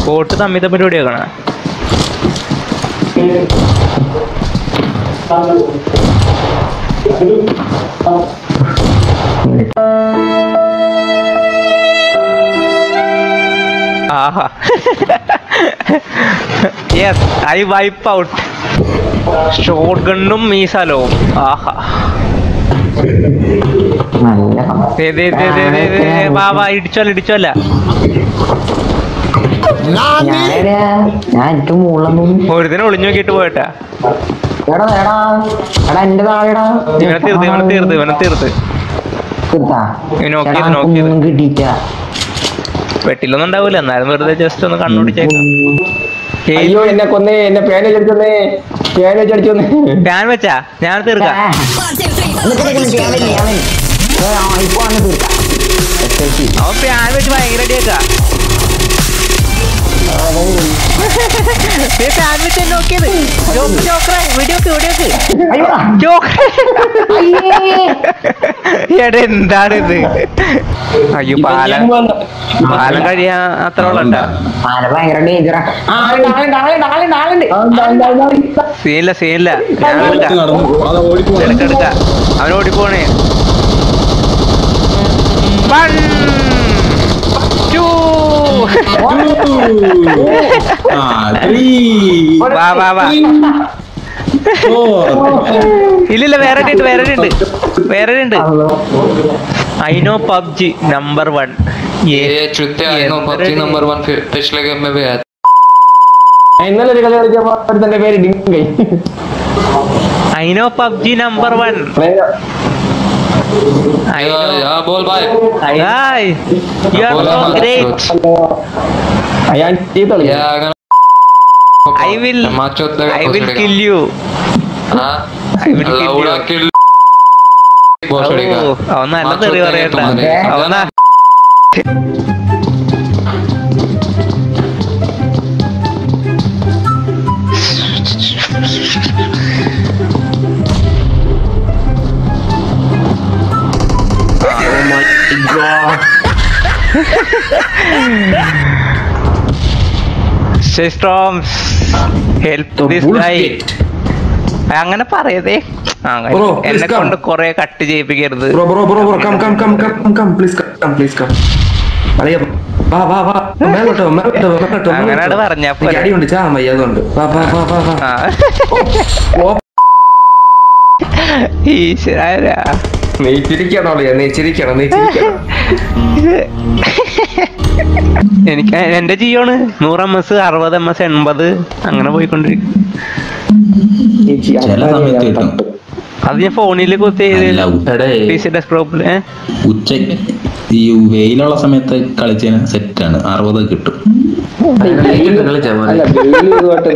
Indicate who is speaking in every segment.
Speaker 1: Boat തമ്മി തമ്മിൽ ഓടിയേക്കണ ആഹാ യെസ് ഐ വൈപ്പ് ഔട്ട് ഷോട്ട് ഗണ്ണും മീസാലവും ആഹാ
Speaker 2: നല്ല
Speaker 1: ദേ, ദേ, ദേ, ദേ, ദേ, ദേ, വാ വാ ഇടിച്ചോല്ല ഇടിച്ചോല്ല
Speaker 2: ഞാനെവിടെയാ ഞാൻ എനിക്ക് മുകളിലൊന്നും
Speaker 1: ഒരുതിനെ ഒളിഞ്ഞു നോക്കിയിട്ട് പോയിട്ടാ
Speaker 2: എടാ എടാ എടാ എന്റെ താഴെടാ
Speaker 1: ഇവനെ തീർത്ത് ഇവനെ തീർത്ത് ഇവനെ തീർത്ത്
Speaker 2: തീർത്താ
Speaker 1: ഇവനെ നോക്കി
Speaker 2: എടാ,
Speaker 1: ചെയ്ത്, നോക്കി ചെയ്ത്.
Speaker 2: ഒന്നും കിട്ടിയിട്ട
Speaker 1: വെട്ടിലൊന്നും ഉണ്ടാവൂല എന്നാലും വെറുതെ ജസ്റ്റ് ഒന്ന് കണ്ണുപിടിച്ചേക്കാം
Speaker 3: അയ്യോ എന്നെ കൊന്നേ എന്നെ പേന ചടിച്ചൊന്നേ പേന ചടിച്ചൊന്നേ
Speaker 1: ഞാൻ വെച്ചാ ഞാൻ തീർക്കാം
Speaker 2: ഇപ്പൊ ആണ് തീർക്കാം SLC.
Speaker 1: അവൻ ഞാൻ വെച്ച് ഭയങ്കര അടിയേക്കാ ഫാൻ വെച്ച് നോക്കിയത് ജോക്ക് ജോക്കറെ വീഡിയോക്ക് വീഡിയോക്ക്
Speaker 2: അയ്യോടാ.
Speaker 1: ജോക്കറെ
Speaker 2: അയ്യേ.
Speaker 1: എടാ എന്താണ് ഇത് അയ്യോ പാലം പാലം കഴിയാ അത്ര ഉള്ളണ്ടാ
Speaker 2: ആന ഭയങ്കര ഡേഞ്ചറാ ആളുണ്ട് ആളുണ്ട് ആളുണ്ട് ആളുണ്ട് ആളുണ്ട്
Speaker 1: സീനില്ല സീനില്ല ഞാൻ എടുക്കാം
Speaker 4: നടന്നു അത് ഓടിപ്പോ
Speaker 1: എടുക്ക എടുക്ക അവൻ ഓടിപ്പോണേ One, two.
Speaker 4: ആ ത്രീ
Speaker 1: വാ വാ വാ
Speaker 4: ഫോർ
Speaker 1: ഇല്ലില്ല വേറെ ഉണ്ട് വേറെ ഉണ്ട് വേറെ ഉണ്ട് I know PUBG number one
Speaker 5: ये चुत्ते I know PUBG number one फिर पिछले गेम में भी आया था।
Speaker 3: ഇന്നലെ ഒരു കളി കളിച്ചപ്പോ ഒരുത്തന്റെ പേര് ഡിങ്കൈ
Speaker 1: I know PUBG number one I
Speaker 5: या
Speaker 1: നോ
Speaker 5: या बोल भाई
Speaker 1: ഹായ് യു ആർ
Speaker 5: बोला
Speaker 1: സോ
Speaker 5: ना
Speaker 1: ഗ്രേറ്റ്
Speaker 3: അയാൾ ചീത്ത കളി
Speaker 5: या अगर
Speaker 1: I will-
Speaker 5: माचो तक
Speaker 1: ഐ വിൽ കിൽ യു
Speaker 5: हां
Speaker 1: I will kill
Speaker 5: लौड़ा
Speaker 1: you.
Speaker 5: किल भोसड़ी का
Speaker 1: അവൻ നല്ല
Speaker 5: माचो
Speaker 1: തെറി
Speaker 5: तक
Speaker 1: പറയണ്ട
Speaker 5: तुम्हारे
Speaker 1: അവൻ സിസ്റ്റോംസ് ഹെൽപ്പ് ദിസ് ഗൈ അങ്ങനെ പറയതേ അങ്ങനെ
Speaker 6: Bro, please
Speaker 1: എന്നെ
Speaker 6: come.
Speaker 1: കൊണ്ട് കൊറേ കട്ട് ചെയ്യിപ്പിക്കരുത്
Speaker 6: Bro, bro, bro, bro, come, come, come, come, come, please come, please come. അളിയ വാ വാ വാ മേലോട്ടോ മേലോട്ടോ മേലോട്ടോ
Speaker 1: അങ്ങനാണ് പറഞ്ഞാ പോരെ.
Speaker 6: എനിക്ക് അടിയുണ്ട് ചാ വയ്യ അതുകൊണ്ട് വാ വാ വാ വാ വാ
Speaker 1: ആ.
Speaker 6: ഓ,
Speaker 1: ഈശ്വരാ
Speaker 6: നീ ചിരിക്കണം അളിയ നീ ചിരിക്കണം നീ ചിരിക്കണം
Speaker 1: എനിക്ക് എന്റെ ജിയോണ് നൂറ് എം എസ് അറുപത് എം എസ് എൺപത് അങ്ങനെ പോയിക്കൊണ്ടിരിക്കും
Speaker 4: ചില സമയത്ത് കിട്ടും
Speaker 1: അത് ഞാൻ ഫോണിൽ കുത്തി
Speaker 4: അല്ല,
Speaker 6: എടേ
Speaker 1: പി സി ഡെസ്ക്ടോപ്പിൽ
Speaker 4: ഉച്ച ഈ വെയിലുള്ള സമയത്ത് കളിച്ചതിന് സെറ്റാണ് അറുപത് കിട്ടും
Speaker 6: ലൈറ്റ് കളിച്ചാ
Speaker 3: അല്ല
Speaker 6: മതി
Speaker 3: വെയില് ഇതുമായിട്ട്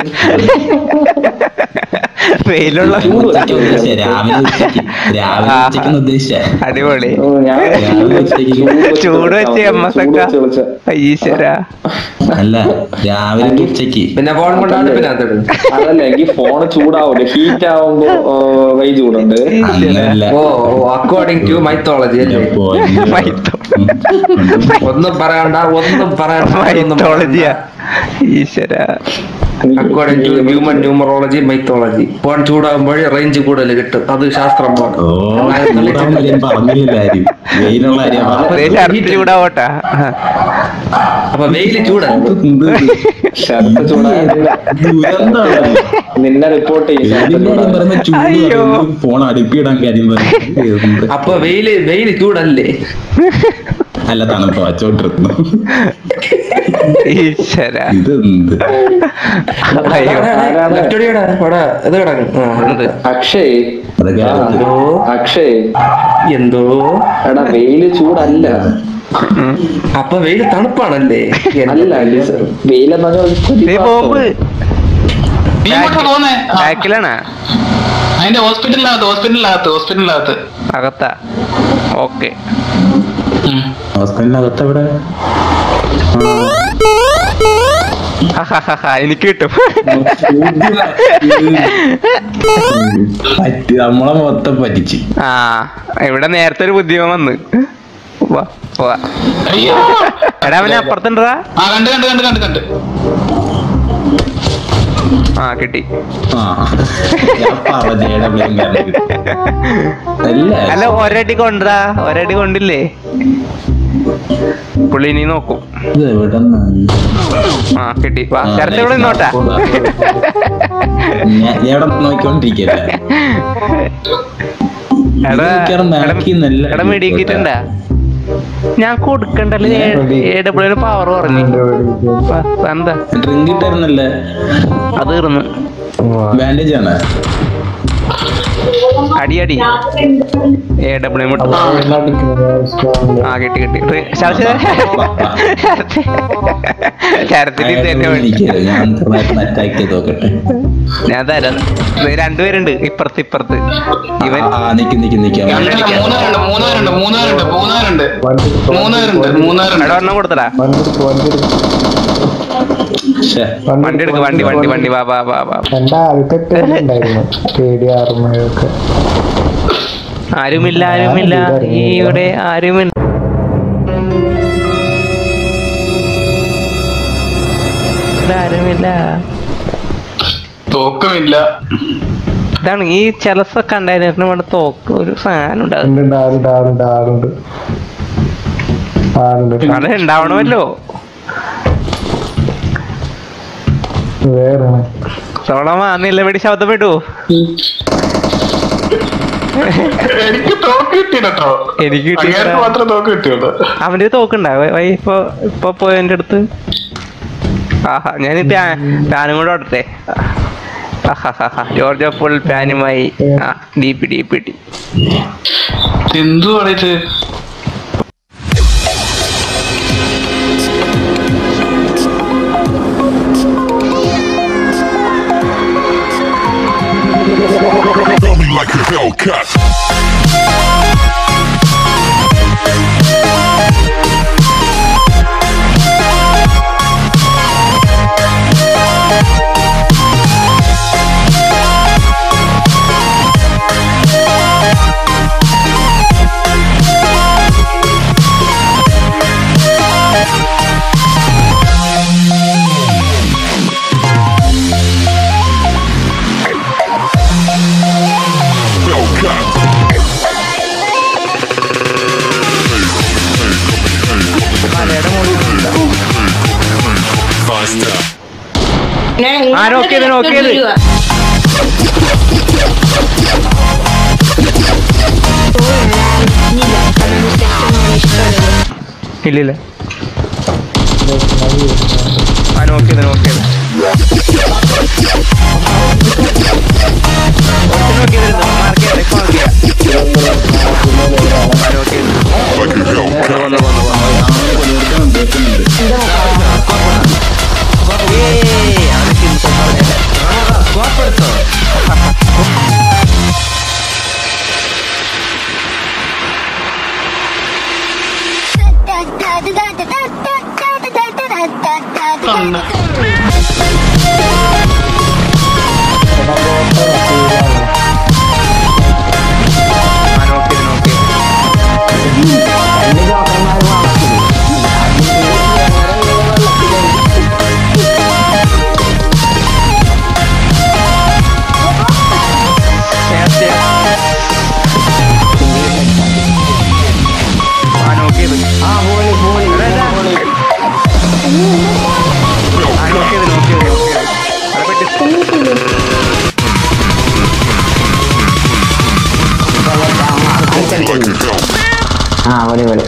Speaker 1: വെയിലുള്ള
Speaker 4: ഉച്ചയ്ക്ക് ഉദ്ദേശിച്ച രാവിലെ ഉച്ചയ്ക്ക് രാവിലെ ഉച്ചയ്ക്ക് ഉദ്ദേശിച്ച
Speaker 1: അടിപൊളി
Speaker 3: ഓ, ഞാൻ
Speaker 4: രാവിലെ ഉച്ചയ്ക്ക്
Speaker 1: ചൂട് വെച്ച് എം എസ്
Speaker 3: ചൂട്
Speaker 1: ഒക്കെ
Speaker 3: വെച്ച് കളിച്ച.
Speaker 1: ഈശ്വര
Speaker 4: അല്ല രാവിലെ ഉച്ചയ്ക്ക്
Speaker 6: പിന്നെ ഫോൺ കൊണ്ടാണ് പിന്നെ അതിടും
Speaker 3: അതല്ല എനിക്ക് ഫോണ് ചൂടാവൂല ഹീറ്റ് ആവുമ്പോ കൈ ചൂടുണ്ട്
Speaker 4: അങ്ങനല്ല
Speaker 6: ഓ അക്കോർഡിംഗ് ടു മൈത്തോളജി അല്ലേ
Speaker 4: ഇപ്പോ
Speaker 1: മൈത്തോ-
Speaker 6: ഒന്നും പറയണ്ട ഒന്നും പറയണ്ട ഒന്നും
Speaker 1: മൈത്തോളജിയാ ഈശ്വര
Speaker 6: according to human numerology mythology phone ചൂടാകുമ്പോഴേ റേഞ്ച് കൂടുതൽ കിട്ടും അത് ശാസ്ത്രമാണ്
Speaker 4: ഓ ചൂടാവുമ്പോ ഞാൻ പറഞ്ഞില്ല കാര്യം വെയിലുള്ള കാര്യം
Speaker 1: അതേ ഷർട്ട് ചൂടാവട്ടാ
Speaker 6: അപ്പൊ വെയില് ചൂടാണ്
Speaker 3: ഷർട്ട് ചൂടാകില്ല നിന്നെ റിപ്പോർട്ട് ചെയ്യും ഷർട്ട് ചൂടാകാൻ.
Speaker 4: പറഞ്ഞ ചൂട്
Speaker 1: അയ്യോ.
Speaker 4: പറയുമ്പോ ഫോൺ അടുപ്പിടാൻ കാര്യം പറഞ്ഞു
Speaker 6: അപ്പൊ വെയില് വെയില് ചൂടല്ലേ
Speaker 4: അല്ല തണുപ്പ് വച്ചോണ്ടിരുന്നു
Speaker 1: ഈശ്വര
Speaker 4: ഇതെന്ത്
Speaker 1: അയ്യോ
Speaker 6: ലെഫ്റ്റ് അടിയടാ ഇവിടെ ഇത് കിടക്കും ആ,
Speaker 1: എന്ത്?
Speaker 3: അക്ഷയ്
Speaker 4: അതൊക്കെ
Speaker 3: ആ,
Speaker 4: അടുത്ത്.
Speaker 6: എന്തോ
Speaker 3: അക്ഷയ്
Speaker 6: എന്തോ
Speaker 3: എടാ വെയില് ചൂടല്ല
Speaker 6: അപ്പൊ വെയില് തണുപ്പാണല്ലേ
Speaker 3: അല്ല വെയിലെന്ന്
Speaker 1: ദേ ബോംബ്
Speaker 7: നീ ഇങ്ങോട്ടാ പോകുന്നേ ആ,
Speaker 1: ബാക്കിലാണ്
Speaker 7: അതിന്റെ ഹോസ്പിറ്റലിനകത്ത് ഹോസ്പിറ്റലിനകത്ത് ഹോസ്പിറ്റലിനകത്ത്
Speaker 1: അകത്താ ഓക്കെ
Speaker 7: ഉം.
Speaker 4: ഹോസ്പിറ്റലിനകത്ത് അവിടെ
Speaker 1: എനിക്ക് കിട്ടും
Speaker 4: പറ്റി നമ്മളെ മൊത്തം പറ്റിച്ച്
Speaker 1: ആ ഇവിടെ നേരത്തെ ഒരു ബുദ്ധിമ വന്ന് വാ പോവാ
Speaker 7: അയ്യോ
Speaker 1: എടാ അവനെ അപ്പുറത്തുണ്ടാ
Speaker 7: ആ കണ്ട് കണ്ട് കണ്ട് കണ്ട് കണ്ട്
Speaker 1: ആ കിട്ടി
Speaker 4: ആ ഞാൻ പറഞ്ഞ AWM കാരണം കിട്ടി. അല്ല
Speaker 1: അല്ല ഒരടി കൊണ്ടാ ഒരടി കൊണ്ടില്ലേ പുള്ളി ഇനി നോക്കും
Speaker 4: ഇത് എവിടെന്നാ?
Speaker 1: ആ കിട്ടി വാ
Speaker 4: ആ,
Speaker 1: ചരത്ത് ഇവിടെ
Speaker 4: nice.
Speaker 1: നോട്ടാ
Speaker 4: ഞാൻ ഞാൻ ഇവിടെ നോക്കിക്കൊണ്ടിരിക്കല്ല
Speaker 1: എടാ
Speaker 4: മിക്കവാറും നാക്കിന്നല്ല
Speaker 1: എടാ മെഡിക്കിട്ടുണ്ടാ ഞാൻ കൊടുക്കണ്ടല്ലേ എ ഡബ്ല്യു പവർ പറഞ്ഞു വാ, വാ, എന്താ
Speaker 4: ഡ്രിങ്ക് ഇട്ടായിരുന്നല്ലേ
Speaker 1: അത് തീർന്നു
Speaker 4: ബാൻഡേജ് ആണ്
Speaker 1: അടി അടി എ ഡബ്ല്യു ആ കിട്ടി കിട്ടി ചരത്തിന് തന്നെ വേണ്ടി
Speaker 4: ഇരിക്കരുത്. ഞാൻ ചെറുതായിട്ട് അറ്റാക്ക് ചെയ്ത് നോക്കട്ടെ
Speaker 1: ഞാൻ തരാം ദേ രണ്ടുപേരുണ്ട് ഇപ്പുറത്ത് ഇപ്പുറത്ത് ഇവൻ
Speaker 4: ആ നിക്ക് നിക്ക് നിക്കാം
Speaker 7: രണ്ടല്ല മൂന്നുപേരുണ്ട് മൂന്നുപേരുണ്ട് മൂന്നുപേരുണ്ട് മൂന്നുപേരുണ്ട് മൂന്നുപേരുണ്ട് മൂന്നുപേരുണ്ട്
Speaker 1: എടാ ഒരെണ്ണം കൊടുത്തടാ
Speaker 4: ശ്ശെ.
Speaker 1: വണ്ടി എടുക്ക വണ്ടി വണ്ടി വണ്ടി വാ വാ വാ വാ
Speaker 8: രണ്ടാൾക്കൊക്കെ ഉണ്ടായിരുന്നു പേടി ആറുമയൊക്കെ
Speaker 1: ആരുമില്ല ആരുമില്ല ഈ ഇവിടെ ആരുമില്ല ഇവിടെ ആരുമില്ല
Speaker 7: തോക്കുമില്ല
Speaker 1: ഇതാണ് ഈ ചില കണ്ടെയ്നറിന് വേണ്ട തോക്ക് ഒരു സാധനം ഉണ്ടാകും
Speaker 8: ഉണ്ട് ആളുണ്ട് ആളുണ്ട് ആളുണ്ട് ആളുണ്ട്
Speaker 1: അത് ഉണ്ടാവണമല്ലോ
Speaker 8: വേറെ
Speaker 1: സോളമാ നിലവിടി ശബ്ദം വിട്ടു
Speaker 7: എനിക്ക് തോക്ക് കിട്ടിയിട്ടോ
Speaker 1: എനിക്ക് കിട്ടിയില്ല.
Speaker 7: അങ്ങേർക്ക് മാത്രമേ തോക്ക് കിട്ടിയുള്ളൂ
Speaker 1: അവന്റെ തോക്കുണ്ടാ വൈ ഇപ്പൊ ഇപ്പൊ പോയ എന്റെ അടുത്ത് ആഹാ ഞാൻ പ്യാനും കൂടെ ഓടട്ടെ ആഹാഹാ. ജോർജ് അപ്പോൾ പ്യാനുമായി ആ ഡീപ്പി ഡീപ്പി ടി
Speaker 7: എന്തു പറയത്
Speaker 9: Coming like a Hellcat. Hellcat. Faster.
Speaker 1: ആ നോക്കിയത് നോക്കിയത് ഇല്ലില്ല ആ നോക്കിയത് നോക്കിയത് നോക്കിയത് മാർക്ക് ചെയ്യാം മാർക്ക് ചെയ്യാം ആ നോക്കിയത്
Speaker 9: Like a Hellcat.
Speaker 4: അവനെ കൊല്ലുകൊടുക്കാൻ ഉദ്ദേശിക്കുന്നുണ്ട്
Speaker 1: ഏയ് അവനെ ചിന്തിച്ചു കോപ്പെടുത്തോ ആ നോക്കിയത് നോക്കിയത് Yes, yes. ആ നോക്കിയത് ആ നോക്കിയത് നോക്കിയത് നോക്കിയത് അവിടെ പറ്റി
Speaker 9: Like a Hellcat.
Speaker 2: ആ വിളി വിളി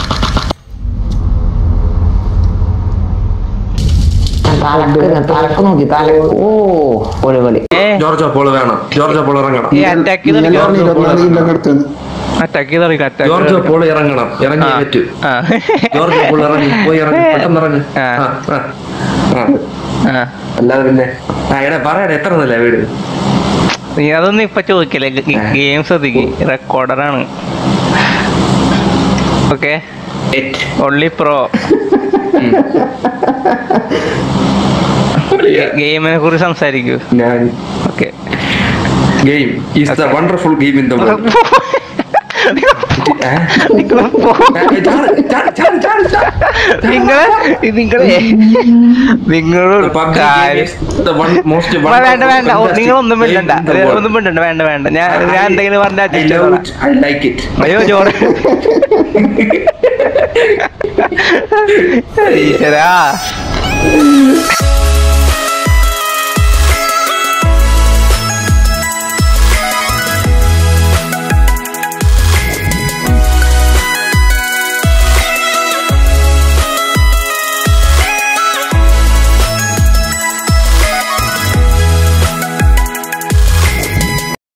Speaker 2: തലക്ക് തലക്ക് നോക്കി തലക്ക് ഓ വിളി വിളി
Speaker 1: ഏ
Speaker 6: ജോർജ് അപ്പോൾ വേണം ജോർജ് അപ്പോൾ ഇറങ്ങണം
Speaker 1: ഈ അറ്റാക്ക് ചെയ്ത് അറ്റാക്ക് ചെയ്ത് അറ്റാക്ക്
Speaker 6: ജോർജ് അപ്പോൾ ഇറങ്ങണം ഇറങ്ങി
Speaker 1: ആ.
Speaker 6: പറ്റൂ
Speaker 1: ആ
Speaker 6: ജോർജ് അപ്പോൾ ഇറങ്ങി പോയി ഇറങ്ങി പെട്ടെന്ന് ഇറങ്ങി
Speaker 1: ആ.
Speaker 6: ആ, ആ, ആ.
Speaker 1: ആ
Speaker 6: അല്ലാതെ പിന്നെ ആ എടാ പറയടാ എത്ര നില വീട്
Speaker 1: നീ അതൊന്നും ഇപ്പൊ ചോദിക്കല്ലേ ഗെയിം ശ്രദ്ധിക്ക് റെക്കോർഡറാണ് ഓക്കെ ഒള്ളി പ്രോ ഗെയിമിനെ കുറിച്ച് സംസാരിക്കൂ
Speaker 6: ഞാൻ
Speaker 1: okay
Speaker 6: game is the wonderful game in the world
Speaker 1: നിങ്ങള് പോ. നിങ്ങള് നിങ്ങളെ നിങ്ങള് കാര്യം വേണ്ട വേണ്ട ഓ, നിങ്ങളൊന്നും മിണ്ടണ്ട ഒന്നും മിണ്ടണ്ട വേണ്ട വേണ്ട ഞാൻ ഞാൻ എന്തെങ്കിലും പറഞ്ഞാൽ adjust ചെയ്തോളാം.
Speaker 6: ഐ ലൈക്ക് ഇറ്റ്
Speaker 1: അയ്യോ ജോറ് ഈശ്വരാ